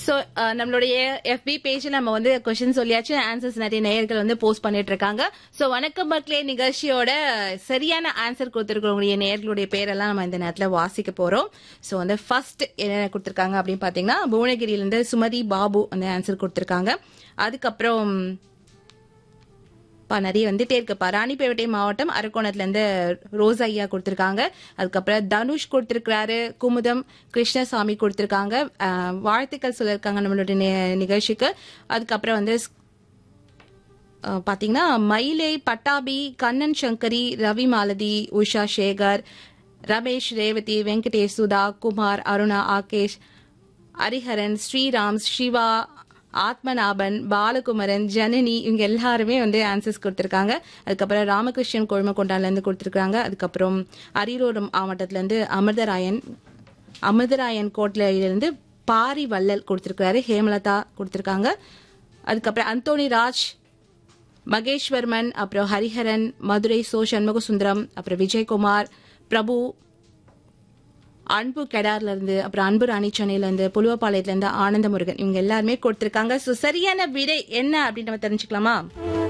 so நம்மளுடைய எஃபி பேஜ்ல நம்ம வந்து கொஸ்டின் சொல்லியாச்சு ஆன்சர்ஸ் நிறைய நேயர்கள் வந்து போஸ்ட் பண்ணிட்டு இருக்காங்க ஸோ வணக்கம் மக்களே நிகழ்ச்சியோட சரியான ஆன்சர் கொடுத்துருக்கவங்களுடைய நேயர்களுடைய பேரெல்லாம் நம்ம இந்த நேரத்தில் வாசிக்க போறோம் ஸோ வந்து ஃபர்ஸ்ட் என்ன கொடுத்துருக்காங்க அப்படின்னு பார்த்தீங்கன்னா புவனகிரியிலேருந்து சுமதி பாபு வந்து ஆன்சர் கொடுத்துருக்காங்க அதுக்கப்புறம் பா நிறைய வந்துட்டே இருக்குப்பா ராணிப்பேட்டை மாவட்டம் அரக்கோணத்துல இருந்து ரோஸ் ஐயா கொடுத்திருக்காங்க அதுக்கப்புறம் தனுஷ் கொடுத்திருக்கிறாரு குமுதம் கிருஷ்ணசாமி கொடுத்திருக்காங்க அஹ், வாழ்த்துக்கள் சொல்லியிருக்காங்க நம்மளுடைய நி- நிகழ்ச்சிக்கு அதுக்கப்புறம் வந்து அஹ், பாத்தீங்கன்னா மயிலை பட்டாபி கண்ணன் சங்கரி ரவி மாலதி உஷா சேகர் ரமேஷ் ரேவதி வெங்கடேஷ் சுதா குமார் அருணா ஆகேஷ் ஹரிஹரன் ஸ்ரீராம் சிவா ஆத்மநாபன் பாலகுமரன் ஜனனி இவங்க எல்லாருமே வந்து ஆன்சர்ஸ் கொடுத்திருக்காங்க அதுக்கப்புறம் ராமகிருஷ்ணன் கொழுமக்கொண்டால இருந்து கொடுத்திருக்காங்க அதுக்கப்புறம் அரியலூர் மாவட்டத்துல இருந்து அமிர்தராயன் அமிர்தராயன் கோட்டையிலிருந்து பாரி வள்ளல் கொடுத்திருக்காரு ஹேமலதா கொடுத்திருக்காங்க அதுக்கப்புறம் அந்தோனி ராஜ் மகேஸ்வர்மன் அப்புறம் ஹரிஹரன் மதுரை சோ சண்முகசுந்தரம் அப்புறம் விஜயகுமார் பிரபு அன்பு கெடார்ல இருந்து அப்புறம் அன்பு ராணி சென்னையில இருந்து புலுவப்பாளையத்துல இருந்து ஆனந்த முருகன் இவங்க எல்லாருமே கொடுத்திருக்காங்க சோ சரியான விடை என்ன அப்படின்னு நம்ம தெரிஞ்சுக்கலாமா